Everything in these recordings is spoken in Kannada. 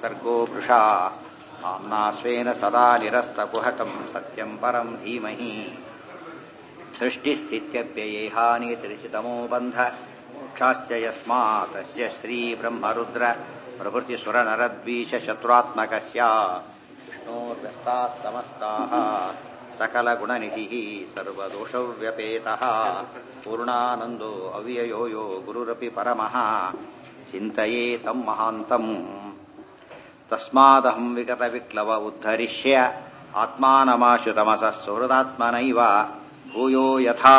सर्गो वृषा आम्ना स्वेन सदा निरस्तकुहकम् सत्यम् परम् धीमहि सृष्टिस्थित्यप्ययेहानितिरिषितमो बन्ध मोक्षाश्च यस्मात् तस्य श्रीब्रह्मरुद्र प्रभृतिसुरनरद्वीषशत्रुरात्मकस्य विष्णोर्व्यस्ताः समस्ताः सकलगुणनिधिः सर्वदोषव्यपेतः पूर्णानन्दो अव्ययो यो गुरुरपि परमः चिन्तये तम् महान्तम् तस्मादहम् विगतविक्लव उद्धरिष्य आत्मानमाशुतमसः सुहृदात्मनैव भूयो यथा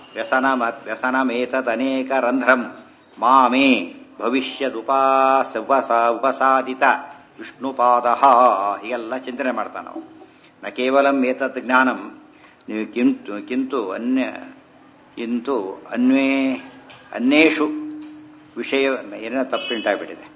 व्यसनमेतदनेकरन्ध्रम् मामे ಭವಿಷ್ಯದುಪಾಸ ಉಪಸ ಉಪಸಾದಿತ ವಿಷ್ಣುಪಾದ ಹೀಗೆಲ್ಲ ಚಿಂತನೆ ಮಾಡ್ತಾನೆ ನಾವು ನ ಕೇವಲ ಏತತ್ ಜ್ಞಾನಂ ನೀವು ಕಿಂತು ಕಿಂತು ಅನ್ಯ ಕಿಂತು ಅನ್ವೇ ಅನ್ಯೇಷು ವಿಷಯ ಏನೋ ತಪ್ಪುಂಟಾಗ್ಬಿಟ್ಟಿದೆ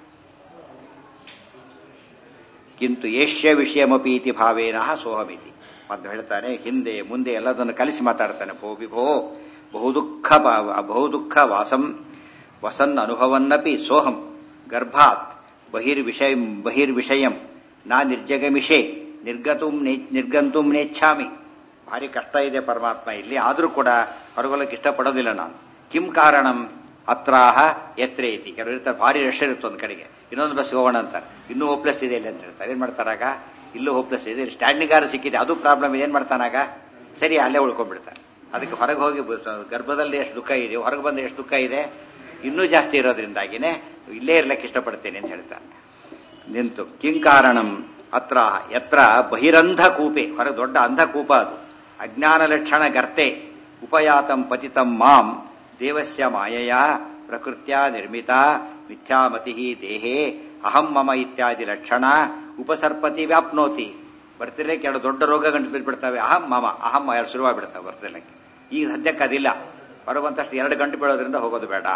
ಕಿಂತು ಏಷ್ಯ ವಿಷಯಮಪಿ ಇತಿ ಭಾವೇನ ಸೋಹಮಿತಿ ಮತ್ತು ಹೇಳ್ತಾನೆ ಹಿಂದೆ ಮುಂದೆ ಎಲ್ಲದನ್ನು ಕಲಿಸಿ ಮಾತಾಡ್ತಾನೆ ಭೋ ವಿಭೋ ಬಹುದುಃಖ ಬಹುದುಃಖ ವಾಸಂ ವಸನ್ ಅನುಭವನ್ನಪಿ ಸೋಹಂ ಗರ್ಭಾತ್ ಬಹಿರ್ವಿಷಯ ಬಹಿರ್ವಿಷಯಂ ನಾ ನಿರ್ಜಗಮಿಷೆ ನಿರ್ಗತುಂ ನಿರ್ಗಂತುಂ ನೇಚ್ಛಾಮಿ ಭಾರಿ ಕಷ್ಟ ಇದೆ ಪರಮಾತ್ಮ ಇಲ್ಲಿ ಆದರೂ ಕೂಡ ಹೊರಗೊಲ್ಲಕ್ಕೆ ಇಷ್ಟಪಡೋದಿಲ್ಲ ನಾನು ಕಿಂ ಕಾರಣಂ ಅತ್ರಾಹ ಎತ್ರೆ ಐತಿ ಕೆಲವರು ಇರ್ತಾರೆ ಭಾರಿ ರಶ್ ಇರುತ್ತೆ ಒಂದು ಕಡೆಗೆ ಇನ್ನೊಂದು ಬಸ್ ಹೋಗೋಣ ಅಂತಾರೆ ಇನ್ನೂ ಹೋಪ್ಲೆಸ್ ಇದೆ ಇಲ್ಲಿ ಅಂತ ಹೇಳ್ತಾರೆ ಏನ್ ಮಾಡ್ತಾರಾಗ ಇಲ್ಲೂ ಹೋಪ್ಲೆಸ್ ಇದೆ ಇಲ್ಲಿ ಸ್ಟ್ಯಾಂಡಿಂಗ್ ಆರ್ ಸಿಕ್ಕಿದೆ ಅದು ಪ್ರಾಬ್ಲಮ್ ಇದೆ ಏನ್ ಮಾಡ್ತಾನಾಗ ಸರಿ ಅಲ್ಲೇ ಉಳ್ಕೊಂಡ್ಬಿಡ್ತಾನೆ ಅದಕ್ಕೆ ಹೊರಗೆ ಹೋಗಿ ಗರ್ಭದಲ್ಲಿ ಎಷ್ಟು ದುಃಖ ಇದೆ ಹೊರಗೆ ಬಂದ ಎಷ್ಟು ದುಃಖ ಇದೆ ಇನ್ನೂ ಜಾಸ್ತಿ ಇರೋದ್ರಿಂದಾಗಿನೇ ಇಲ್ಲೇ ಇರ್ಲಿಕ್ಕೆ ಇಷ್ಟಪಡ್ತೇನೆ ಅಂತ ಹೇಳ್ತಾನೆ ನಿಂತು ಕಿಂ ಕಾರಣಂ ಅತ್ರ ಎತ್ರ ಬಹಿರಂಧ ಕೂಪೆ ಹೊರಗೆ ದೊಡ್ಡ ಅಂಧಕೂಪ ಅದು ಅಜ್ಞಾನ ಲಕ್ಷಣ ಗರ್ತೆ ಉಪಯಾತಂ ಪತಿತಂ ಮಾಂ ದೇವಸ್ಯ ಮಾಯಯ ಪ್ರಕೃತ್ಯ ನಿರ್ಮಿತ ಮಿಥ್ಯಾಮತಿ ದೇಹೇ ಅಹಂ ಮಮ ಇತ್ಯಾದಿ ಲಕ್ಷಣ ಉಪಸರ್ಪತಿ ವ್ಯಾಪ್ನೋತಿ ಬರ್ತಿರ್ಲೆ ಕೆಲವು ದೊಡ್ಡ ರೋಗ ಗಂಟು ಬಿಡ್ಬಿಡ್ತವೆ ಅಹಂ ಮಮ ಅಹಂ ಎರಡು ಶುರುವಾಗ್ಬಿಡ್ತವೆ ಬರ್ತಿರ್ಲಿಕ್ಕೆ ಈಗ ಸದ್ಯಕ್ಕೆ ಅದಿಲ್ಲ ಹೊರಗುವಂತಷ್ಟು ಎರಡು ಗಂಟು ಬೀಳೋದ್ರಿಂದ ಹೋಗೋದು ಬೇಡ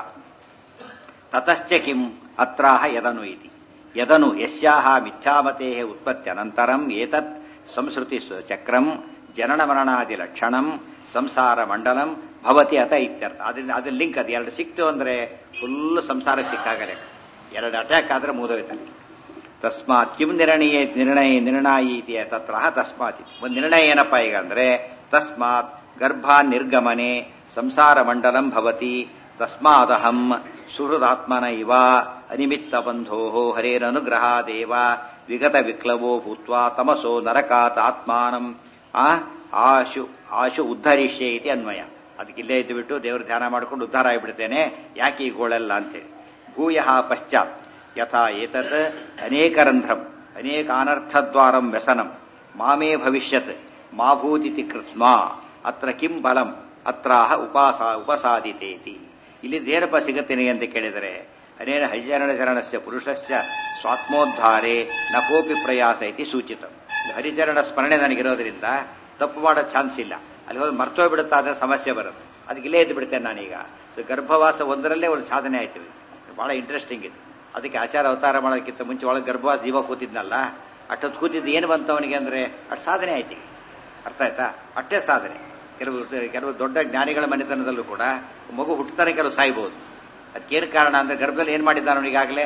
ತತಶ್ಚ ಕಿಂ ಅತ್ರಾಹ ಯದನು ಇತಿ ಯದನು ಯಸ್ಯಾಹ ಮಿಥ್ಯಾಮತೆ ಉತ್ಪತ್ತ್ಯನಂತರಂ ಏತತ್ ಸಂಸ್ಕೃತಿ ಚಕ್ರಂ ಜನನ ಮರಣಾದಿ ಲಕ್ಷಣಂ ಸಂಸಾರ ಮಂಡಲಂ ಭವತಿ ಅತ ಇತ್ಯರ್ಥ ಅದರಿಂದ ಅದ್ರ ಲಿಂಕ್ ಅದು ಎರಡು ಸಿಕ್ತು ಅಂದ್ರೆ ಫುಲ್ ಸಂಸಾರ ಸಿಕ್ಕಾಗಲೇ ಎರಡು ಅಟ್ಯಾಕ್ ಆದ್ರೆ ಮುಗಿದೋಯ್ತಾನೆ ತಸ್ಮಾತ್ ಕಿಂ ನಿರ್ಣಯ ನಿರ್ಣಯ ನಿರ್ಣಾಯಿ ಇತಿ ತತ್ರ ತಸ್ಮಾತ್ ಒಂದು ನಿರ್ಣಯ ಏನಪ್ಪಾ ಈಗ ಅಂದ್ರೆ ತಸ್ಮಾತ್ ಗರ್ಭ ನಿರ್ಗಮನೆ ಸಂಸಾರ ಮಂಡಲಂ ಭವತಿ ತಸ್ಮಾದಹಂ ಸುಹೃದಾತ್ಮನ ಇವ ಅನಿಮಿತ್ತ ಬಂಧೋ ಹರೇರನುಗ್ರಹಾದೇವ ವಿಗತ ವಿಕ್ಲವೋ ಭೂತ್ವಾ ತಮಸೋ ನರಕಾತ್ ಆತ್ಮಾನಂ ಆ ಆಶು ಆಶು ಉದ್ಧರಿಷ್ಯೆ ಇತಿ ಅನ್ವಯ ಅದಕ್ಕೆ ಇಲ್ಲೇ ಇದ್ದು ಬಿಟ್ಟು ದೇವ್ರ ಧ್ಯಾನ ಮಾಡ್ಕೊಂಡು ಉದ್ಧಾರ ಆಗಿಬಿಡ್ತೇನೆ ಯಾಕೆ ಈ ಗೋಳೆಲ್ಲ ಅಂತೇಳಿ ಭೂಯ ಪಶ್ಚಾತ್ ಯಥಾ ಏತತ್ ಅನೇಕರಂಧ್ರಂ ಅನೇಕ ಅನರ್ಥದ್ವಾರಂ ವ್ಯಸನಂ ಮಾಮೇ ಭವಿಷ್ಯತ್ ಮಾಭೂತಿತಿ ಕೃತ್ಮ ಅತ್ರ ಕಿಂ ಬಲಂ ಅತ್ರಾಹ ಉಪಾಸ ಉಪಸಾದಿತೇತಿ ಇಲ್ಲಿ ಏನಪ್ಪ ಸಿಗುತ್ತೇನೆ ಅಂತ ಕೇಳಿದರೆ ಅನೇನ ಹರಿಚರಣ ಚರಣಸ್ಯ ಪುರುಷಸ್ಯ ಸ್ವಾತ್ಮೋದ್ಧಾರೆ ನ ಕೋಪಿ ಪ್ರಯಾಸ ಇತಿ ಸೂಚಿತ ಹರಿಚರಣ ಸ್ಮರಣೆ ನನಗಿರೋದ್ರಿಂದ ತಪ್ಪು ಮಾಡೋ ಚಾನ್ಸ್ ಇಲ್ಲ ಅಲ್ಲಿ ಹೋಗಿ ಮರ್ತೋಗ್ಬಿಡುತ್ತಾ ಅದೇ ಸಮಸ್ಯೆ ಬರುತ್ತೆ ಅದಕ್ಕೆ ಇಲ್ಲೇ ಎದ್ದು ಬಿಡ್ತೇನೆ ನಾನೀಗ ಸೊ ಗರ್ಭವಾಸ ಒಂದರಲ್ಲೇ ಒಂದು ಸಾಧನೆ ಆಯ್ತು ಬಹಳ ಇಂಟ್ರೆಸ್ಟಿಂಗ್ ಇದೆ ಅದಕ್ಕೆ ಆಚಾರ ಅವತಾರ ಮಾಡೋದಕ್ಕಿಂತ ಮುಂಚೆ ಒಳಗೆ ಗರ್ಭವಾಸ ಜೀವ ಕೂತಿದ್ನಲ್ಲ ಅಷ್ಟೊತ್ತು ಕೂತಿದ್ದು ಏನು ಬಂತು ಅವನಿಗೆ ಅಂದ್ರೆ ಅಷ್ಟು ಸಾಧನೆ ಆಯ್ತು ಅರ್ಥ ಆಯ್ತಾ ಅಷ್ಟೇ ಸಾಧನೆ ಕೆಲವು ಕೆಲವು ದೊಡ್ಡ ಜ್ಞಾನಿಗಳ ಮನೆತನದಲ್ಲೂ ಕೂಡ ಮಗು ಹುಟ್ಟತಾನೆ ಕೆಲವು ಸಾಯ್ಬೋದು ಅದಕ್ಕೇನು ಕಾರಣ ಅಂದ್ರೆ ಗರ್ಭದಲ್ಲಿ ಏನ್ ಮಾಡಿದ್ದಾನೆ ಈಗಾಗಲೇ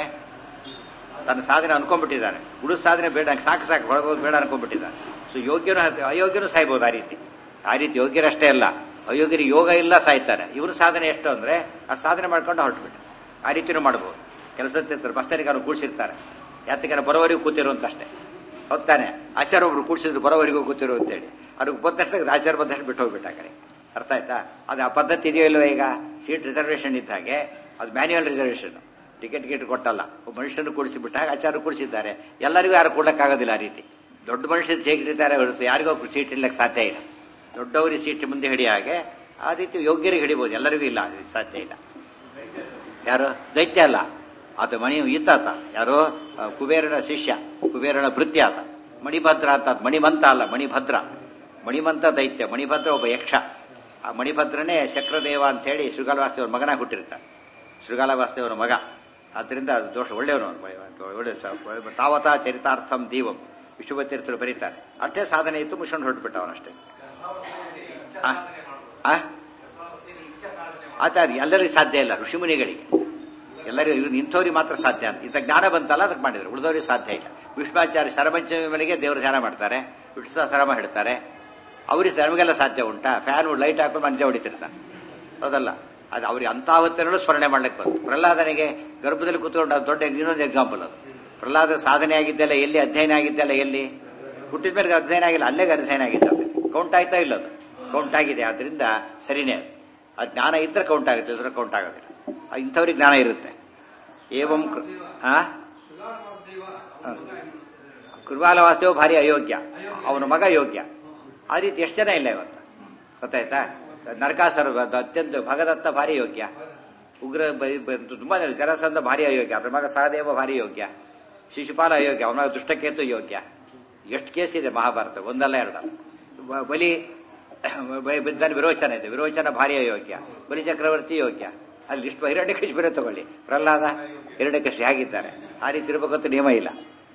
ತನ್ನ ಸಾಧನೆ ಅನ್ಕೊಂಡ್ಬಿಟ್ಟಿದ್ದಾನೆ ಉಳಿದ ಸಾಧನೆ ಬೇಡ ಸಾಕು ಸಾಕು ಹೊರಗೋದು ಬೇಡ ಅನ್ಕೊಂಡ್ಬಿಟ್ಟಿದ್ದಾನೆ ಸೊ ಯೋಗ್ಯನು ಅಯೋಗ್ಯನು ಸಾಯ್ಬೋದು ಆ ರೀತಿ ಆ ರೀತಿ ಯೋಗ್ಯರಷ್ಟೇ ಅಲ್ಲ ಅಯೋಗ್ಯರು ಯೋಗ ಇಲ್ಲ ಸಾಯ್ತಾರೆ ಇವ್ರ ಸಾಧನೆ ಎಷ್ಟು ಅಂದ್ರೆ ಆ ಸಾಧನೆ ಮಾಡ್ಕೊಂಡು ಹೊರಟ್ಬಿಟ್ಟು ಆ ರೀತಿನೂ ಮಾಡ್ಬೋದು ಕೆಲಸದ ಬಸ್ತರಿಗೆ ಅವ್ರು ಕೂಡಿಸಿರ್ತಾರೆ ಯಾತಕ್ಕೆ ಬರೋವರೆಗೂ ಕೂತಿರು ಅಂತ ಅಷ್ಟೇ ಹೋಗ್ತಾನೆ ಆಚಾರ ಒಬ್ರು ಕೂಡಿಸಿದ್ರು ಬರೋವರೆಗೂ ಕೂತಿರು ಅಂತೇಳಿ ಅವ್ರಿಗೆ ಬಂದಷ್ಟು ಆಚಾರ ಬಂದಷ್ಟು ಬಿಟ್ಟು ಹೋಗ್ಬಿಟ್ಟ ಕಡೆ ಅರ್ಥ ಆಯ್ತಾ ಅದು ಆ ಪದ್ಧತಿ ಇದೆಯೋ ಇಲ್ವೋ ಈಗ ಸೀಟ್ ರಿಸರ್ವೇಷನ್ ಇದ್ದ ಹಾಗೆ ಅದು ಮ್ಯಾನ್ಯುವಲ್ ರಿಸರ್ವೇಷನ್ ಟಿಕೆಟ್ ಗಿಟ್ ಕೊಟ್ಟಲ್ಲ ಒಬ್ಬ ಮನುಷ್ಯನು ಕೂಡಿಸಿಬಿಟ್ಟಾಗ ಆಚಾರ ಕೂಡಿಸಿದ್ದಾರೆ ಎಲ್ಲರಿಗೂ ಯಾರು ಕೊಡಕ್ಕಾಗೋದಿಲ್ಲ ಆ ರೀತಿ ದೊಡ್ಡ ಮನುಷ್ಯರು ಹೇಗಿರ್ತಾರೆ ಹೊರತು ಯಾರಿಗೂ ಸೀಟ್ ಇಡ್ಲಿಕ್ಕೆ ಸಾಧ್ಯ ಇಲ್ಲ ದೊಡ್ಡವರಿಗೆ ಸೀಟ್ ಮುಂದೆ ಹಿಡಿಯ ಹಾಗೆ ಆ ರೀತಿ ಯೋಗ್ಯರಿಗೆ ಹಿಡಿಬಹುದು ಎಲ್ಲರಿಗೂ ಇಲ್ಲ ಸಾಧ್ಯ ಇಲ್ಲ ಯಾರು ದೈತ್ಯ ಅಲ್ಲ ಆತ ಮಣಿ ಈತಾತ ಯಾರೋ ಕುಬೇರನ ಶಿಷ್ಯ ಕುಬೇರನ ಭೃತ್ಯ ಆತ ಮಣಿಭದ್ರ ಅಂತ ಮಣಿಮಂತ ಅಲ್ಲ ಮಣಿಭದ್ರ ಮಣಿಮಂತ ದೈತ್ಯ ಮಣಿಭದ್ರ ಒಬ್ಬ ಯಕ್ಷ ಆ ಮಣಿಭದ್ರನೇ ಶಕ್ರದೇವ ಅಂತ ಹೇಳಿ ಶೃಗಾಲ ವಾಸ್ತೇವರ ಮಗನಾಗಿ ಹುಟ್ಟಿರ್ತಾನೆ ಶೃಗಾಲ ವಾಸ್ತೇವರ ಮಗ ಆದ್ರಿಂದ ದೋಷ ಒಳ್ಳೆಯವನು ಒಳ್ಳೆ ತಾವತಾ ಚರಿತಾರ್ಥಂ ದೀವಂ ವಿಶ್ವತೀರ್ಥರು ಬರೀತಾರೆ ಅಷ್ಟೇ ಸಾಧನೆ ಇತ್ತು ಮುಷಂಡ್ ಹೊರಟ್ಬಿಟ್ಟ ಅವನಷ್ಟೇ ಆಚಾರ್ಯ ಎಲ್ಲರಿಗೂ ಸಾಧ್ಯ ಇಲ್ಲ ಋಷಿಮುನಿಗಳಿಗೆ ಎಲ್ಲರಿಗೂ ಇವ್ನು ಇಂಥವ್ರಿಗೆ ಮಾತ್ರ ಸಾಧ್ಯ ಅಂತ ಇಂಥ ಜ್ಞಾನ ಬಂತಲ್ಲ ಅದಕ್ಕೆ ಮಾಡಿದ್ರು ಉಳಿದವ್ರಿಗೆ ಸಾಧ್ಯ ಇಲ್ಲ ವಿಷ್ಣಾಚಾರ್ಯ ಶರಪಂಚಮಿ ಮನೆಗೆ ದೇವರು ಧ್ಯಾನ ಮಾಡ್ತಾರೆ ವಿಷ್ಣು ಸರಮ ಹೇಳ್ತಾರೆ ಅವ್ರಿಗೆ ನಮಗೆಲ್ಲ ಸಾಧ್ಯ ಉಂಟಾ ಫ್ಯಾನ್ ಲೈಟ್ ಹಾಕೊಂಡು ಮಂಜೆ ಹೊಡಿತಿರ್ತಾನೆ ಹೌದಲ್ಲ ಅದು ಅವ್ರಿಗೆ ಅಂತ ಹೊತ್ತಿನಲ್ಲೂ ಸ್ಮರಣೆ ಮಾಡ್ಲಿಕ್ಕೆ ಬಂತು ಪ್ರಹ್ಲಾದನಿಗೆ ಗರ್ಭದಲ್ಲಿ ಕೂತ್ಕೊಂಡು ಅದು ದೊಡ್ಡ ಇನ್ನೊಂದು ಎಕ್ಸಾಂಪಲ್ ಅದು ಪ್ರಹ್ಲಾದ ಸಾಧನೆ ಆಗಿದ್ದೆಲ್ಲ ಎಲ್ಲಿ ಅಧ್ಯಯನ ಆಗಿದ್ದೆಲ್ಲ ಎಲ್ಲಿ ಹುಟ್ಟಿದ ಮೇಲೆ ಅಧ್ಯಯನ ಆಗಿಲ್ಲ ಅಲ್ಲೇ ಅಧ್ಯಯನ ಆಗಿದ್ದ ಕೌಂಟ್ ಆಯ್ತಾ ಇಲ್ಲ ಅದು ಕೌಂಟ್ ಆಗಿದೆ ಆದ್ರಿಂದ ಸರಿನೇ ಅದು ಆ ಜ್ಞಾನ ಇದ್ರೆ ಕೌಂಟ್ ಆಗುತ್ತೆ ಇದ್ರೆ ಕೌಂಟ್ ಆಗೋದಿಲ್ಲ ಆ ಇಂಥವ್ರಿಗೆ ಜ್ಞಾನ ಇರುತ್ತೆ ಏವಂ ಕೃ- ಆ ಕೃಪಾಲ ವಾಸ್ತವ ಭಾರಿ ಅಯೋಗ್ಯ ಅವನ ಮಗ ಯೋಗ್ಯ ಆ ರೀತಿ ಎಷ್ಟು ಜನ ಇಲ್ಲ ಇವತ್ತು ಗೊತ್ತಾಯ್ತಾ ನರಕಾಸುರ ಬ- ಅತ್ಯಂತ ಭಗದತ್ತ ಭಾರಿ ಯೋಗ್ಯ ಉಗ್ರ ಬ- ಬ- ತುಂಬಾ ಜನ, ಜರಾಸಂಧ ಭಾರಿ ಅಯೋಗ್ಯ ಅದ್ರ ಮಗ ಸಹದೇವ ಭಾರಿ ಯೋಗ್ಯ ಶಿಶುಪಾಲ ಅಯೋಗ್ಯ ಅವನ ಮಗ ದುಷ್ಟಕೇತು ಯೋಗ್ಯ ಎಷ್ಟು ಕೇಸ್ ಇದೆ ಮಹಾಭಾರತ ಒಂದಲ್ಲ ಎರಡಲ್ಲ ಬ- ಬಲಿ ಬ- ಬಿದ್ದಾನೆ ವಿರೋಚನ ಇದೆ ವಿರೋಚನ ಭಾರಿ ಅಯೋಗ್ಯ ಬಲಿ ಚಕ್ರವರ್ತಿ ಯೋಗ್ಯ ಅಲ್ಲಿ ಇಷ್ಟು ಹಿರಣ್ಯಕಶಿ ಬೇರೆ ತಗೊಳ್ಳಿ ಪ್ರಹ್ಲಾದ ಹಿರಣ್ಯಕಶಿ ಹೇಗಿದ್ದಾರೆ ಆ ರೀತಿ ಇರಬೇಕಂತ ನಿಯಮ ಇಲ್ಲ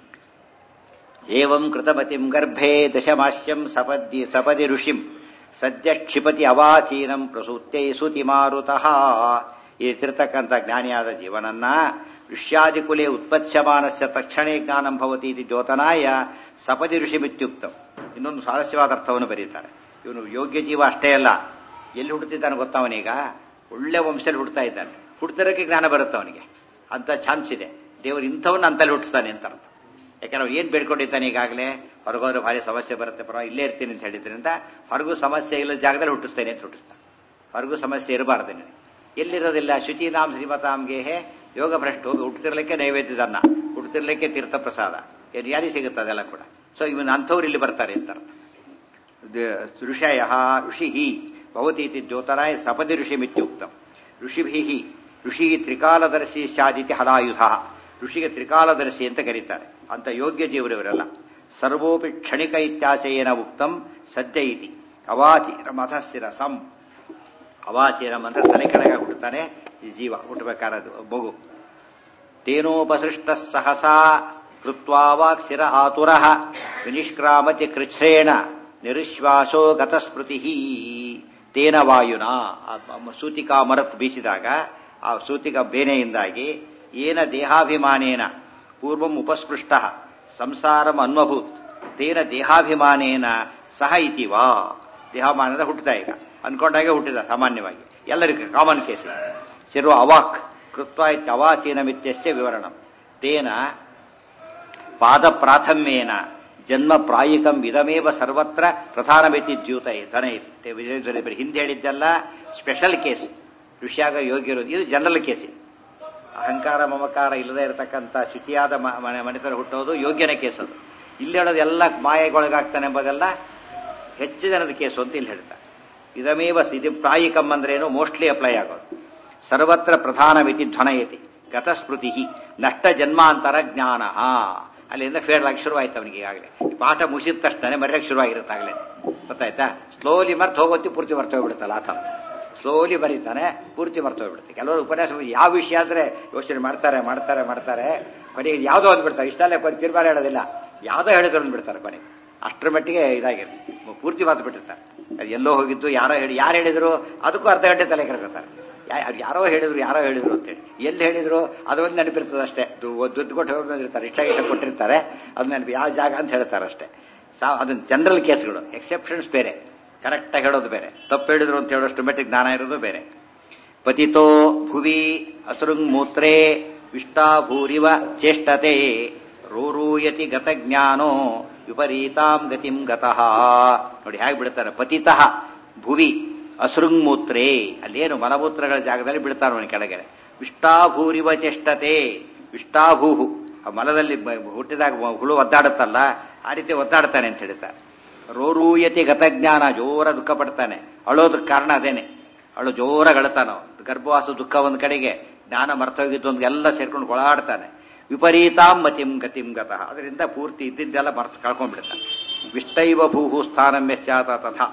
ಏವಂ ಕೃತಮತಿಂ ಗರ್ಭೆ ದಶಮಾಶ್ಯಂ ಸಪದಿ ಸಪದಿ ಋಷಿಂ ಸದ್ಯ ಕ್ಷಿಪತಿ ಅವಾಚೀನಂ ಪ್ರಸೂತ್ಯೈ ಸುತಿ ಮಾರುತಃ ಇತಿರ್ತಕ್ಕಂಥ ಜ್ಞಾನಿಯಾದ ಜೀವನನ್ನ ಋಷ್ಯಾದಿಕುಲೆ ಉತ್ಪತ್ಸ್ಯಮಾನಸ್ಯ ತಕ್ಷಣೇ ಜ್ಞಾನಂ ಭವತಿ ಇದು ದ್ಯೋತನಾಯ ಸಪದಿ ಋಷಿಮಿತ್ಯುಕ್ತಂ ಇನ್ನೊಂದು ಸ್ವಾರಸ್ಯವಾದ ಅರ್ಥವನ್ನು ಬರೀತಾರೆ ಇವನು ಯೋಗ್ಯ ಜೀವ ಅಷ್ಟೇ ಅಲ್ಲ ಎಲ್ಲಿ ಹುಟ್ಟುತ್ತಿದ್ದಾನೆ ಗೊತ್ತವನೀಗ ಒಳ್ಳೆ ವಂಶದಲ್ಲಿ ಹುಡ್ತಾ ಇದ್ದಾನೆ ಹುಡ್ತಿರೋಕ್ಕೆ ಜ್ಞಾನ ಬರುತ್ತೆ ಅವನಿಗೆ ಅಂತ ಚಾನ್ಸ್ ಇದೆ ದೇವರು ಇಂಥವನ್ನ ಅಂತಲ್ಲಿ ಹುಟ್ಟಿಸ್ತಾನೆ ಅಂತ ಅರ್ಥ ಯಾಕಂದ್ರೆ ಅವ್ನು ಏನ್ ಬೇಡ್ಕೊಂಡಿದ್ದಾನೆ ಈಗಾಗಲೇ ಹೊರಗೋದ್ರೆ ಭಾರಿ ಸಮಸ್ಯೆ ಬರುತ್ತೆ ಪರವಾಗಿ ಇಲ್ಲೇ ಇರ್ತೀನಿ ಅಂತ ಹೇಳಿದ್ರಿಂದ ಹೊರಗೂ ಸಮಸ್ಯೆ ಇಲ್ಲ ಜಾಗದಲ್ಲಿ ಹುಟ್ಟಿಸ್ತೇನೆ ಅಂತ ಹುಟ್ಟಿಸ್ತಾನೆ ಹೊರಗೂ ಸಮಸ್ಯೆ ಇರಬಾರ್ದು ನಿನಗೆ ಎಲ್ಲಿರೋದಿಲ್ಲ ಶುಚಿನಾಂ ಶ್ರೀಮತಾಂಗೆ ಯೋಗ ಭ್ರಷ್ಟ ಹೋಗಿ ಹುಟ್ಟುತ್ತಿರ್ಲಿಕ್ಕೆ ನೈವೇದ್ಯದನ್ನ ಹುಟ್ಟುತ್ತಿರ್ಲಿಕ್ಕೆ ತೀರ್ಥ ಪ್ರಸಾದ ಏನು ಯಾರಿ ಸಿಗುತ್ತೆ ಅದೆಲ್ಲ ಕೂಡ ಸೊ ಇವನ್ ಅಂಥವ್ರು ಇಲ್ಲಿ ಬರ್ತಾರೆ ಅಂತ ಅರ್ಥ ದ- ಋಷಯ ಋಷಿ ಭವತಿ ಇತಿ ದ್ಯೋತರಾಯ ಸಪದಿ ಋಷಿಮಿತ್ಯುಕ್ತಂ ಋಷಿಭಿ ಋಷಿ ತ್ರಿಕಾಲದರ್ಶಿ ಸ್ಯಾದಿತಿ ಹಲಾಯುಧ ಋಷಿಗೆ ತ್ರಿಕಾಲದರ್ಶಿ ಅಂತ ಕರೀತಾರೆ ಅಂತ ಯೋಗ್ಯ ಜೀವರವರೆಲ್ಲ ಸರ್ವೋಪಿ ಕ್ಷಣಿಕ ಇತ್ಯಾಶಯೇನ ಉಕ್ತಂ ಸದ್ಯ ಇತಿ ಅವಾಚೀನ ಮತಸ್ಥಿರಸಂ ಅವಾಚೀನಂ ಅಂದ್ರೆ ತಲೆ ಕೆಳಗೆ ಹುಟ್ಟುತ್ತಾನೆ ಈ ಜೀವ ಹುಟ್ಟಬೇಕಾರದು ಮಗು ತೇನೋಪಸೃಷ್ಟ ಸಹಸಾ ಕೃತ್ವಾ ವಾಕ್ಸಿರ ಆತುರ ವಿನಿಷ್ಕ್ರಾಮತಿ ಕೃಚ್ಛ್ರೇಣ ನಿರುಶ್ವಾಸೋ ಗತಸ್ಮೃತಿ ತೇನ ವಾಯುನ ಆ ಮ- ಸೂತಿಕಾ ಮರತ್ ಬೀಸಿದಾಗ ಆ ಸೂತಿಕ ಬೇನೆಯಿಂದಾಗಿ ಏನ ದೇಹಾಭಿಮಾನೇನ ಪೂರ್ವಂ ಉಪಸ್ಪೃಷ್ಟ ಸಂಸಾರಂ ಅನ್ವಭೂತ್ ತೇನ ದೇಹಾಭಿಮಾನೇನ ಸಹ ಇತಿ ವಾ ದೇಹಾಭಿಮಾನದ ಹುಟ್ಟಿದ ಈಗ ಅನ್ಕೊಂಡಾಗೆ ಹುಟ್ಟಿದ ಸಾಮಾನ್ಯವಾಗಿ ಎಲ್ಲರಿಗೂ ಕಾಮನ್ ಕೇಸ್ ಶಿರೋ ಅವಾಕ್ ಕೃತ್ವ ಇತ್ಯವಾಚೀನಮಿತ್ಯಸ್ಯ ವಿವರಣಂ ತೇನ ಪಾದ ಪ್ರಾಥಮ್ಯೇನ ಜನ್ಮ ಪ್ರಾಯಿಕಂ ಇದಮೇವ ಸರ್ವತ್ರ ಪ್ರಧಾನಮಿತಿ ದ್ಯೂತ ಧನ ಇತ್ತೆ ವಿಜಯಧ್ವನಿ ಬರೀ ಹಿಂದೆ ಹೇಳಿದ್ದೆಲ್ಲ ಸ್ಪೆಷಲ್ ಕೇಸ್ ಋಷಿಯಾಗ ಯೋಗ್ಯರು ಇದು ಜನರಲ್ ಕೇಸ್ ಇದು ಅಹಂಕಾರ ಮಮಕಾರ ಇಲ್ಲದೆ ಇರತಕ್ಕಂಥ ಶುಚಿಯಾದ ಮ- ಮನೆ ಮನೆತನ ಹುಟ್ಟೋದು ಯೋಗ್ಯನ ಕೇಸ್ ಅದು ಇಲ್ಲಿ ಹೇಳೋದು ಎಲ್ಲ ಮಾಯೆಗೊಳಗಾಗ್ತಾನೆ ಎಂಬುದೆಲ್ಲ ಹೆಚ್ಚು ಜನದ ಕೇಸು ಅಂತ ಇಲ್ಲಿ ಹೇಳ್ತಾರೆ ಇದಮೇವ ಸ- ಇದು ಪ್ರಾಯಿಕಂ ಅಂದ್ರೇನು ಮೋಸ್ಟ್ಲಿ ಅಪ್ಲೈ ಆಗೋದು ಸರ್ವತ್ರ ಪ್ರಧಾನಮಿತಿ ಧ್ವನಯತಿ ಗತಸ್ಮೃತಿ ನಷ್ಟ ಜನ್ಮಾಂತರ ಜ್ಞಾನ ಅಲ್ಲಿಂದ ಫೇಡ್ ಆಗಿ ಶುರುವಾಯ್ತು ಅವನಿಗೆ ಈಗಾಗಲೇ ಈ ಪಾಠ ಮುಗಿಸಿದ ತಕ್ಷಣ ಮರ್ಯಕ್ಕೆ ಶುರುವಾಗಿರುತ್ತೆ ಆಗಲೇ ಗೊತ್ತಾಯ್ತಾ ಸ್ಲೋಲಿ ಮರ್ತು ಹೋಗೋತಿ ಪೂರ್ತಿ ಮರ್ತು ಹೋಗ್ಬಿಡುತ್ತಲ್ಲ ಆ ಥರ ಸ್ಲೋಲಿ ಬರೀತಾನೆ ಪೂರ್ತಿ ಮರ್ತು ಹೋಗ್ಬಿಡುತ್ತೆ ಕೆಲವರು ಉಪನ್ಯಾಸ ಯಾವ ವಿಷಯ ಅಂದ್ರೆ ಯೋಚನೆ ಮಾಡ್ತಾರೆ ಮಾಡ್ತಾರೆ ಮಾಡ್ತಾರೆ ಕೊನೆಗೆ ಯಾವುದೋ ಅಂದ್ಬಿಡ್ತಾರೆ ಇಷ್ಟಲ್ಲೇ ಕೊನೆ ತೀರ್ಮಾನ ಹೇಳೋದಿಲ್ಲ ಯಾವುದೋ ಹೇಳಿದ್ರು ಅಂದ್ಬಿಡ್ತಾರೆ ಕೊನೆಗೆ ಅಷ್ಟರ ಮಟ್ಟಿಗೆ ಇದಾಗಿರುತ್ತೆ ಪೂರ್ತಿ ಮಾತು ಬಿಟ್ಟಿರ್ತಾರೆ ಅದು ಎಲ್ಲೋ ಹೋಗಿದ್ದು ಯಾರೋ ಹೇಳಿ ಯಾರು ಹೇಳಿದ್ರು ಅದಕ್ಕೂ ಅರ್ಧ ಗಂಟೆ ತಲೆ ಕರ್ಕೊತಾರೆ ಯಾ- ಅವ್ರು ಯಾರೋ ಹೇಳಿದ್ರು ಯಾರೋ ಹೇಳಿದ್ರು ಅಂತೇಳಿ ಎಲ್ಲಿ ಹೇಳಿದ್ರು ಅದು ಒಂದು ನೆನಪಿರ್ತದೆ ಅಷ್ಟೇ ದು- ದುಡ್ಡು ಕೊಟ್ಟು ಹೋಗಿರ್ತಾರೆ ರಿಕ್ಷಾ ಗಿಕ್ಷ ಕೊಟ್ಟಿರ್ತಾರೆ ಅದು ನೆನಪು ಯಾವ ಜಾಗ ಅಂತ ಹೇಳ್ತಾರೆ ಅಷ್ಟೇ ಸಾ ಅದನ್ನ ಜನರಲ್ ಕೇಸ್ಗಳು ಎಕ್ಸೆಪ್ಷನ್ಸ್ ಬೇರೆ ಕರೆಕ್ಟಾಗಿ ಹೇಳೋದು ಬೇರೆ ತಪ್ಪು ಹೇಳಿದ್ರು ಅಂತ ಹೇಳೋಷ್ಟು ಮಟ್ಟಿಗೆ ಜ್ಞಾನ ಇರೋದು ಬೇರೆ ಪತಿತೋ ಭುವಿ ಅಸೃಂಗ್ ಮೂತ್ರೇ ವಿಷ್ಟಾಭೂರಿವ ಚೇಷ್ಟತೆ ರೋರೂಯತಿ ಗತಜ್ಞಾನೋ ವಿಪರೀತಾಂ ಗತಿಂ ಗತಃ ನೋಡಿ ಹೇಗೆ ಬಿಡ್ತಾರೆ ಪತಿತಃ ಭುವಿ ಅಸೃಂಗ್ಮೂತ್ರೇ ಅಲ್ಲೇನು ಮಲಮೂತ್ರಗಳ ಜಾಗದಲ್ಲಿ ಬಿಡ್ತಾನೆ ಅವನ ಕೆಳಗೆ ವಿಷ್ಟಾಭೂರಿವ ಚೇಷ್ಟತೆ ವಿಷ್ಟಾಭೂಹು ಆ ಮಲದಲ್ಲಿ ಬ- ಹುಟ್ಟಿದಾಗ ಮ- ಹುಳು ಒದ್ದಾಡುತ್ತಲ್ಲ ಆ ರೀತಿ ಒದ್ದಾಡ್ತಾನೆ ಅಂತ ಹೇಳ್ತಾರೆ ರೋರೂಯತಿ ಗತಜ್ಞಾನ ಜೋರ ದುಃಖ ಪಡ್ತಾನೆ ಅಳೋದಕ್ಕೆ ಕಾರಣ ಅದೇನೆ ಅಳು ಜೋರಾಗಿ ಅಳ್ತಾನ ಗರ್ಭವಾಸ ದುಃಖ ಒಂದ್ ಕಡೆಗೆ ಜ್ಞಾನ ಮರ್ತೋಗಿದ್ದು ಒಂದು ಎಲ್ಲ ಸೇರ್ಕೊಂಡು ಗೊಳಾಡ್ತಾನೆ ವಿಪರೀತಾಂ ಮತಿಂ ಗತಿಂ ಗತಃ ಅದರಿಂದ ಪೂರ್ತಿ ಇದ್ದಿದ್ದೆಲ್ಲ ಮರ್ತು ಕಳ್ಕೊಂಡ್ಬಿಡ್ತಾನೆ ವಿಷ್ಟೈವ ಭೂಹು ಸ್ಥಾನಂ ಯಶ್ಚಾತ ತಥಾ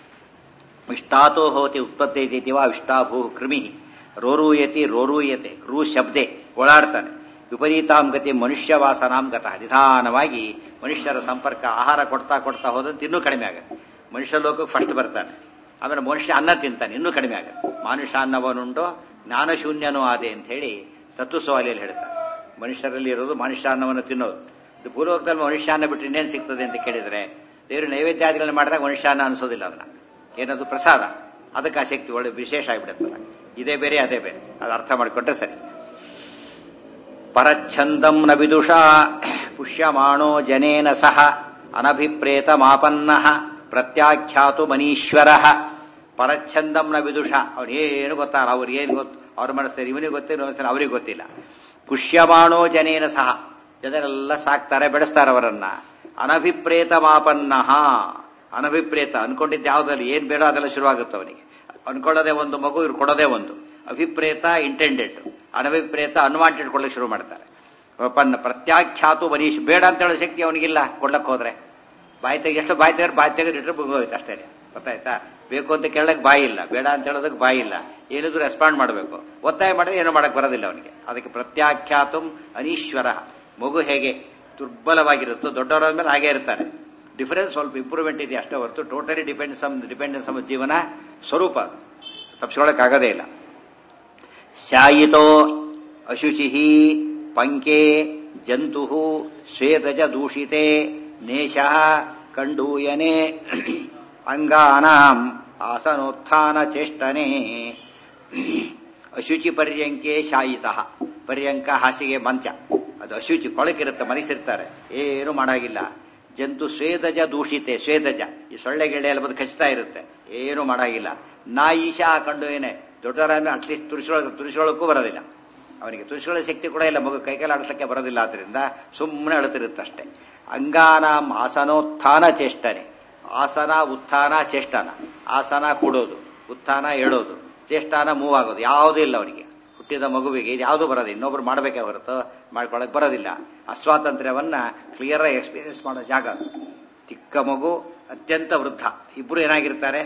ವಿಷ್ಟಾತೋ ಹೋತಿ ಉತ್ಪತ್ತಿ ಇದ್ದೀತಿ ವಾ ವಿಷ್ಟಾಭೂ ಕೃಮಿ ರೋರೂಯತಿ ರೋರೂಯತೆ ರೂ ಶಬ್ದೆ ಓಡಾಡ್ತಾನೆ ವಿಪರೀತಾಂ ಗತಿ ಮನುಷ್ಯ ವಾಸನಾಂ ಗತಃ ನಿಧಾನವಾಗಿ ಮನುಷ್ಯರ ಸಂಪರ್ಕ ಆಹಾರ ಕೊಡ್ತಾ ಕೊಡ್ತಾ ಹೋದಂತೆ ಇನ್ನೂ ಕಡಿಮೆ ಆಗುತ್ತೆ ಮನುಷ್ಯ ಲೋಕಕ್ಕೆ ಫಸ್ಟ್ ಬರ್ತಾನೆ ಆಮೇಲೆ ಮನುಷ್ಯ ಅನ್ನ ತಿಂತಾನೆ ಇನ್ನೂ ಕಡಿಮೆ ಆಗುತ್ತೆ ಮಾನುಷ ಅನ್ನವನುಂಡೋ ಜ್ಞಾನಶೂನ್ಯನೂ ಆದೆ ಅಂತ ಹೇಳಿ ತತ್ವಸ್ವಾಲಿಯಲ್ಲಿ ಹೇಳ್ತಾರೆ ಮನುಷ್ಯರಲ್ಲಿ ಇರೋದು ಮನುಷ್ಯಾನ್ನವನ್ನು ತಿನ್ನೋದು ಇದು ಭೂಲೋಕದಲ್ಲಿ ಮನುಷ್ಯಾನ್ನ ಬಿಟ್ಟು ಇನ್ನೇನು ಸಿಗ್ತದೆ ಅಂತ ಕೇಳಿದ್ರೆ ದೇವರು ನೈವೇದ್ಯಾದಿಗಳನ್ನ ಮಾಡಿದಾಗ ಮನುಷ್ಯಾನ್ನ ಅನಿಸೋದಿಲ್ಲ ಅದನ್ನ ಏನದು ಪ್ರಸಾದ ಅದಕ್ಕೆ ಆ ಶಕ್ತಿ ಒಳ್ಳೆ ವಿಶೇಷ ಆಗಿಬಿಡುತ್ತಲ್ಲ ಇದೇ ಬೇರೆ ಅದೇ ಬೇರೆ ಅದು ಅರ್ಥ ಮಾಡಿಕೊಂಡ್ರೆ ಸರಿ ಪರಚ್ಛಂದಂ ನ ವಿದುಷಾ ಪುಷ್ಯಮಾಣೋ ಜನೇನ ಸಹ ಅನಭಿಪ್ರೇತ ಮಾಪನ್ನ ಪ್ರತ್ಯಾಖ್ಯಾತು ಮನೀಶ್ವರ ಪರಚ್ಛಂದಂ ನ ವಿದುಷ ಏನು ಗೊತ್ತಾರ ಅವ್ರಿಗೆ ಏನು ಗೊತ್ತು ಅವ್ರ ಮನಸ್ಸಲ್ಲಿ ಇವನಿಗೆ ಗೊತ್ತಿಲ್ಲ ಮನಸ್ಸಲ್ಲಿ ಅವ್ರಿಗೆ ಗೊತ್ತಿಲ್ಲ ಪುಷ್ಯಮಾಣೋ ಜನೇನ ಸಹ ಜನರೆಲ್ಲ ಸಾಕ್ತಾರೆ ಬೆಳೆಸ್ತಾರೆ ಅವರನ್ನ ಅನಭಿಪ್ರೇತ ಮಾಪನ್ನ ಅನಭಿಪ್ರೇತ ಅನ್ಕೊಂಡಿದ್ದ ಯಾವ್ದಲ್ಲಿ ಏನ್ ಬೇಡ ಅದೆಲ್ಲ ಶುರುವಾಗುತ್ತೆ ಅವನಿಗೆ ಅನ್ಕೊಳ್ಳೋದೇ ಒಂದು ಮಗು ಇವ್ರು ಕೊಡೋದೇ ಒಂದು ಅಭಿಪ್ರೇತ ಇಂಟೆಂಡೆಡ್ ಅನಭಿಪ್ರೇತ ಅನ್ವಾಂಟೆಡ್ ಕೊಡ್ಲಿಕ್ಕೆ ಶುರು ಮಾಡ್ತಾರೆ ಪನ್ನ ಪ್ರತ್ಯಾಖ್ಯಾತು ಮನೀಶ್ ಬೇಡ ಅಂತ ಹೇಳೋ ಶಕ್ತಿ ಅವನಿಗಿಲ್ಲ ಕೊಡ್ಲಕ್ ಹೋದ್ರೆ ಬಾಯಿ ತೆಗೆ ಎಷ್ಟು ಬಾಯಿ ತೆಗೆದ್ರೆ ಬಾಯಿ ತೆಗೆದಿಟ್ರೆ ಮುಗಿದೋಯ್ತು ಅಷ್ಟೇ ಗೊತ್ತಾಯ್ತಾ ಬೇಕು ಅಂತ ಕೇಳಕ್ ಬಾಯಿ ಇಲ್ಲ ಬೇಡ ಅಂತ ಹೇಳೋದಕ್ಕೆ ಬಾಯಿ ಇಲ್ಲ ಏನಿದ್ರು ರೆಸ್ಪಾಂಡ್ ಮಾಡಬೇಕು ಒತ್ತಾಯ ಮಾಡಿದ್ರೆ ಏನು ಮಾಡಕ್ ಬರೋದಿಲ್ಲ ಅವನಿಗೆ ಅದಕ್ಕೆ ಪ್ರತ್ಯಾಖ್ಯಾತಂ ಅನೀಶ್ವರ ಮಗು ಹೇಗೆ ದುರ್ಬಲವಾಗಿರುತ್ತೋ ದೊಡ್ಡವರ ಮೇಲೆ ಹಾಗೆ ಇರ್ತಾರೆ ಡಿಫರೆನ್ಸ್ ಸ್ವಲ್ಪ ಇಂಪ್ರೂವ್ಮೆಂಟ್ ಇದೆ ಅಷ್ಟೇ ಹೊರತು ಟೋಟಲಿ ಡಿಪೆಂಡ್ಸ್ ಡಿಪೆಂಡೆನ್ಸ್ ನಮ್ಮ ಜೀವನ ಸ್ವರೂಪ ತಪ್ಪಿಸ್ಕೊಳಕ್ಕಾಗದೇ ಇಲ್ಲ ಶಾಯಿತೋ ಅಶುಚಿ ಪಂಕೆ ಜಂತು ಶ್ವೇತಜ ದೂಷಿತೆ ನೇಶ ಕಂಡೂಯನೆ ಅಂಗಾನಾಂ ಆಸನೋತ್ಥಾನ ಚೇಷ್ಟನೆ ಅಶುಚಿ ಪರ್ಯಂಕೆ ಶಾಯಿತ ಪರ್ಯಂಕ ಹಾಸಿಗೆ ಮಂಚ ಅದು ಅಶುಚಿ ಕೊಳಕಿರುತ್ತೆ ಮನಸ್ಸಿರ್ತಾರೆ ಏನು ಮಾಡಾಗಿಲ್ಲ ಜಂತು ಸ್ವೇದಜ ದೂಷಿತೆ ಸ್ವೇದಜ ಈ ಸೊಳ್ಳೆ ಗೆಳೆ ಎಲ್ಲ ಬಂದು ಕಚ್ತಾ ಇರುತ್ತೆ ಏನು ಮಾಡಾಗಿಲ್ಲ ನಾ ಈಶಾ ಕಂಡು ಏನೇ ದೊಡ್ಡವರನ್ನು ಅಟ್ಲೀಸ್ಟ್ ತುರಿಸೊಳಗೆ ತುರಿಸೊಳಕ್ಕೂ ಬರೋದಿಲ್ಲ ಅವನಿಗೆ ತುರಿಸೊಳ ಶಕ್ತಿ ಕೂಡ ಇಲ್ಲ ಮಗು ಕೈಕಾಲು ಆಡಿಸಕ್ಕೆ ಬರೋದಿಲ್ಲ ಆದ್ರಿಂದ ಸುಮ್ಮನೆ ಅಳುತ್ತಿರುತ್ತಷ್ಟೇ ಅಂಗಾನಾಂ ಆಸನೋತ್ಥಾನ ಚೇಷ್ಟನೆ ಆಸನ ಉತ್ಥಾನ ಚೇಷ್ಟನ ಆಸನ ಕೊಡೋದು ಉತ್ಥಾನ ಹೇಳೋದು ಚೇಷ್ಟಾನ ಮೂವ್ ಆಗೋದು ಯಾವುದೂ ಇಲ್ಲ ಅವನಿಗೆ ಹುಟ್ಟಿದ ಮಗುವಿಗೆ ಇದು ಯಾವುದೂ ಬರೋದು ಇನ್ನೊಬ್ರು ಮಾಡಬೇಕೇ ಹೊರತು ಮಾಡ್ಕೊಳಕ್ ಬರೋದಿಲ್ಲ ಅಸ್ವಾತಂತ್ರ್ಯವನ್ನ ಕ್ಲಿಯರ್ ಆಗಿ ಎಕ್ಸ್ಪೀರಿಯನ್ಸ್ ಮಾಡೋ ಜಾಗ ಅದು. ಚಿಕ್ಕ ಮಗು ಅತ್ಯಂತ ವೃದ್ಧ ಇಬ್ರು ಏನಾಗಿರ್ತಾರೆ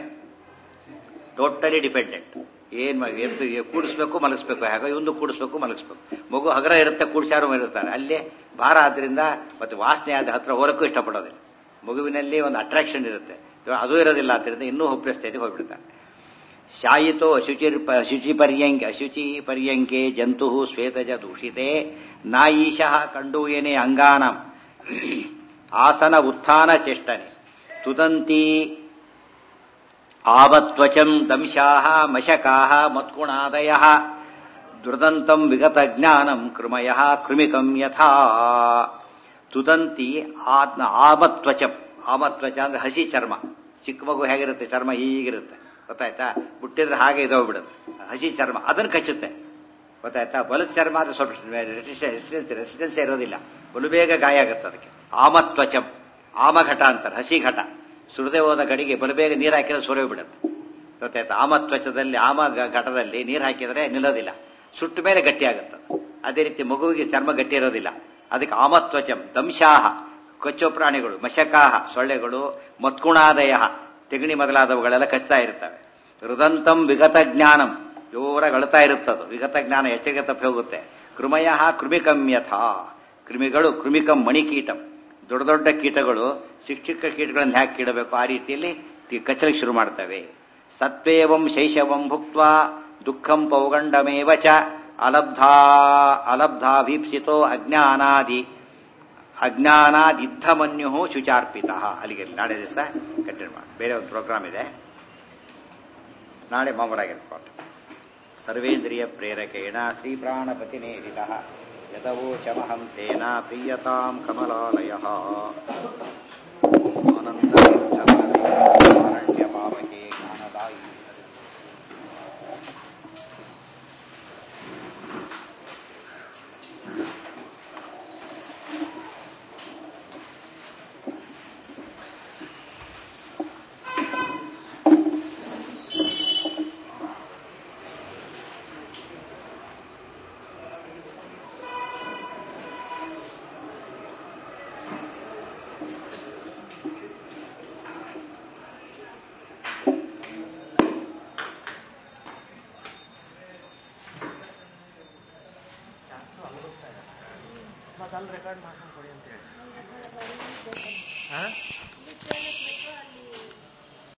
ಟೋಟಲಿ ಡಿಪೆಂಡೆಂಟ್ ಏನ್ ಮ- ಎದ್ದು ಕೂಡಿಸ್ಬೇಕು ಮಲಗಿಸ್ಬೇಕು ಹಾಗೆ ಇವನು ಕೂಡಿಸ್ಬೇಕು ಮಲಗಿಸ್ಬೇಕು ಮಗು ಹಗರ ಇರುತ್ತೆ ಕೂಡಿಸಾರು ಮಲಗಿಸ್ತಾರೆ ಅಲ್ಲೇ ಭಾರ ಆದ್ರಿಂದ ಮತ್ತೆ ವಾಸನೆ ಆದ ಹತ್ರ ಹೋಗಕ್ಕೂ ಇಷ್ಟಪಡೋದಿಲ್ಲ ಮಗುವಿನಲ್ಲಿ ಒಂದು ಅಟ್ರಾಕ್ಷನ್ ಇರುತ್ತೆ ಅದು ಇರೋದಿಲ್ಲ ಆದ್ರಿಂದ ಇನ್ನೂ ಹೋಪ್ಲೆಸ್ ಸ್ಟೇಜ್ಗೆ ಹೋಗ್ಬಿಡ್ತಾರೆ ಶಾಯಿತೋ ಅಶುಚಿರ್ ಅಶುಚಿ ಪರ್ಯಂಕೆ ಅಶುಚಿ ಪರ್ಯಂಕೆ ಜಂತು ಶ್ವೇತಜ ದೂಷಿತೆ ನಾಯೀಶಃ ಕಂಡೂಯನೆ ಅಂಗಾನಂ ಆಸನ ಉತ್ಥಾನ ಚೇಷ್ಟನೆ ತುದಂತಿ ಆವತ್ವಚಂ ದಂಶಾಹ ಮಶಕಾಹ ಮತ್ಗುಣಾದಯ ದುರ್ದಂತಂ ವಿಗತ ಜ್ಞಾನಂ ಕೃಮಯ ಕೃಮಿಕಂ ಯಥಾ ತುದಂತಿ ಆತ್ಮ ಆಮತ್ವಚಂ ಆಮತ್ವಚ ಅಂದ್ರೆ ಹಸಿ ಚರ್ಮ ಚಿಕ್ಕ ಮಗು ಹೇಗಿರುತ್ತೆ ಚರ್ಮ ಹೀಗಿರುತ್ತೆ ಗೊತ್ತಾಯ್ತಾ ಮುಟ್ಟಿದ್ರೆ ಹಾಗೆ ಇದೋಗ್ಬಿಡುತ್ತೆ ಹಸಿ ಚರ್ಮ ಅದನ್ನು ಕಚ್ಚುತ್ತೆ ಗೊತ್ತಾಯ್ತಾ ಬಲದ ಚರ್ಮ ಅದು ಸ್ವಲ್ಪ ರೆಸಿಸ್ಟೆನ್ಸ್ ರೆಸಿಸ್ಟೆನ್ಸ್ ಇರೋದಿಲ್ಲ ಬಲು ಬೇಗ ಗಾಯ ಆಗುತ್ತೆ ಅದಕ್ಕೆ ಆಮತ್ವಚಂ ಆಮಘಟ ಅಂತಾರೆ ಹಸಿ ಘಟ ಸುರದೆ ಹೋದ ಗಡಿಗೆ ಬಲು ಬೇಗ ನೀರು ಹಾಕಿದ್ರೆ ಸೊರೆ ಬಿಡುತ್ತೆ ಗೊತ್ತಾಯ್ತಾ ಆಮತ್ವಚದಲ್ಲಿ ಆಮ ಗ- ಘಟದಲ್ಲಿ ನೀರು ಹಾಕಿದ್ರೆ ನಿಲ್ಲೋದಿಲ್ಲ ಸುಟ್ಟ ಮೇಲೆ ಗಟ್ಟಿ ಆಗುತ್ತೆ ಅದು. ಅದೇ ರೀತಿ ಮಗುವಿಗೆ ಚರ್ಮ ಗಟ್ಟಿ ಇರೋದಿಲ್ಲ ಅದಕ್ಕೆ ಆಮತ್ವಚಂ ದಂಶಾಹ ಕೊಚ್ಚೋ ಪ್ರಾಣಿಗಳು ಮಶಕಾಹ ಸೊಳ್ಳೆಗಳು ಮತ್ಕುಣಾದಯ ತೆಗಣಿ ಮೊದಲಾದವುಗಳೆಲ್ಲ ಕಚ್ತಾ ಇರ್ತವೆ ಹೃದಂತಂ ವಿಗತ ಜ್ಞಾನಂ ಜೋರಾಗಿ ಅಳ್ತಾ ಇರುತ್ತದು ವಿಗತ ಜ್ಞಾನ ಎಚ್ಚರಿಕೆ ತಪ್ಪಿ ಹೋಗುತ್ತೆ ಕೃಮಯ ಕೃಮಿಕಂ ಯಥಾ ಕೃಮಿಗಳು ಕೃಮಿಕಂ ಮಣಿಕೀಟಂ ದೊಡ್ಡ ದೊಡ್ಡ ಕೀಟಗಳು ಚಿಕ್ಕ ಚಿಕ್ಕ ಕೀಟಗಳನ್ನು ಹ್ಯಾಕ್ ಕೀಡಬೇಕು ಆ ರೀತಿಯಲ್ಲಿ ತಿ- ಕಚ್ಚಲಿಕ್ಕೆ ಶುರು ಮಾಡ್ತವೆ ಸತ್ವೇವಂ ಶೈಶವಂ ಭುಕ್ತ ದುಃಖಂ ಪೌಗಂಡಮೇವ ಚ ಅಲಬ್ಧಾ ಅಲಬ್ಧಾಭೀಪ್ಸಿತೋ ಅಜ್ಞಾನಾದಿ ಅಜ್ಞಾನಾದಿದ್ಧಮನ್ಯು ಶುಚಾರ್ಪಿತ ಅಲ್ಲಿಗೆ ನಾಳೆ ದಿವಸ ಕಂಟಿನ್ಯೂ ಮಾಡಿ ಬೇರೆ ಒಂದು ಪ್ರೋಗ್ರಾಮ್ ಇದೆ ನಾಳೆ ಮಾಮೂಲಾಗಿರ್ಬೋದು ಸರ್ವೇಂದ್ರಿಯ ಪ್ರೇರಕೇಣ ಶ್ರೀ ಪ್ರಾಣಪತಿನೇರಿತ ಯದವೋಚಮಹಂ ತೇನ ಪ್ರೀಯತಾಂ ಕಮಲಾಲಯ ಆನಂದರಣ್ಯ ಪಾವಕೆ ಜ್ಞಾನದಾಯಿ ಮತ್ತೆ ಅಲ್ಲಿ ರೆಕಾರ್ಡ್ ಮಾಡ್ಕೊಂಡು ಕೊಡಿ ಅಂತ ಹೇಳಿ ಹಾಂ